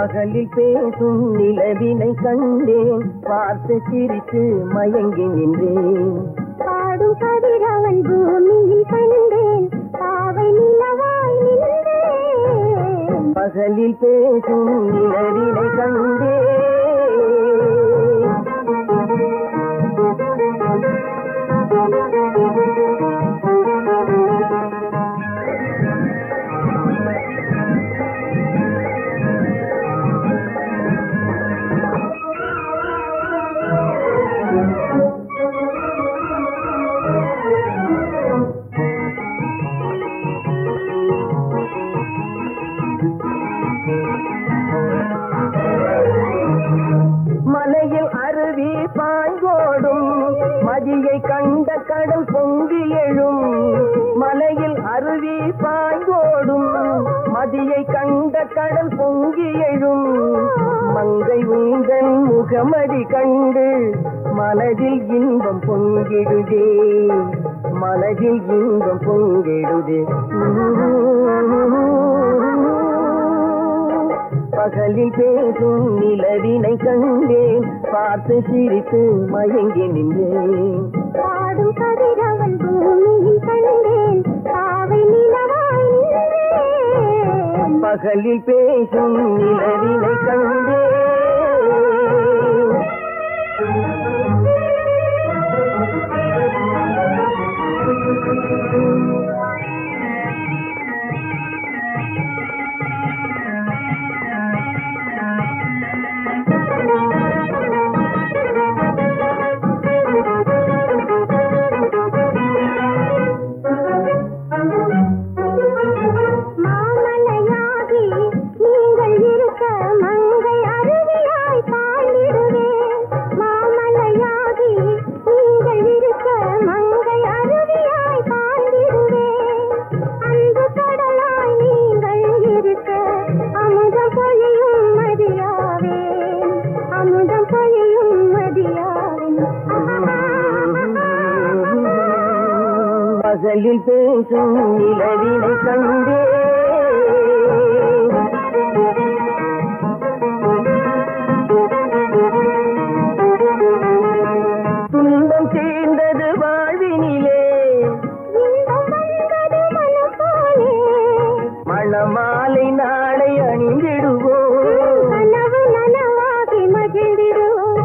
பகலில் பேசும் நிலவினை கண்டேன் பார்த்து சிரித்து மயங்கி நின்றேன் பாடும் கதிரவன் பூமியில் கண்டேன் பாவை நிலவாய் நின்றேன் பகலில் பேசும் நிலவினை கண்டேன் மலையில் அருவி பாய்ந்தோடும் மதியை கண்ட கடல் பொங்கி எழும் மலையில் அருவி பாய்ந்தோடும் மதியை கண்ட கடல் பொங்கி எழும் மங்கை உந்தன் முகமதி கண்டு மனதில் இன்பம் பொங்கிடுதே மனதில் இன்பம் பொங்கிடுதே பகலில் பேசும் நிலவினை கண்டேன் பார்த்து சிரித்து மயங்கி நின்றேன் பாடும் கதிரவன் பூமியில் கண்டேன் பாவை நிலவாய் நின்றேன் பகலில் பேசும் நிலவினை கண்டேன் மாமலையாகி நீங்கள் இருக்க மங்கை அருவியாய் பாய்ந்திடுவேன் மாமலையாகி நீங்கள் இருக்க மங்கை அருவியாய் பாய்ந்திடுவேன் அன்பு கடலாய் நீங்கள் இருக்க அமுதம் பொழியும் மதியாவேன் அமுதம் பொழியும் மதியாவேன் பகலில் பேசும் நிலவினை கண்டேன் துன்பம் சேர்ந்தது வாழ்வினிலே இன்பம் வந்தது மனம் போலே மணமாலை நாளை அணிந்திடுவோம் கனவு நனவாகி மகிழ்ந்திடும்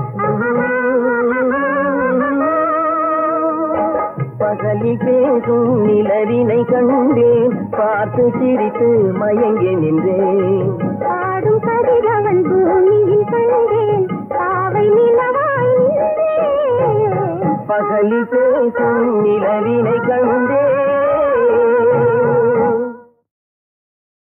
பகலில் பேசும் நிலவினை கண்டேன் பார்த்து சிரித்து மயங்கி நின்றேன் பாடும் கதிரவன் பூமியில் கண்டேன் பாவை நிலவாய் நின்றேன் பகலில் பேசும் நிலவினை கண்டேன்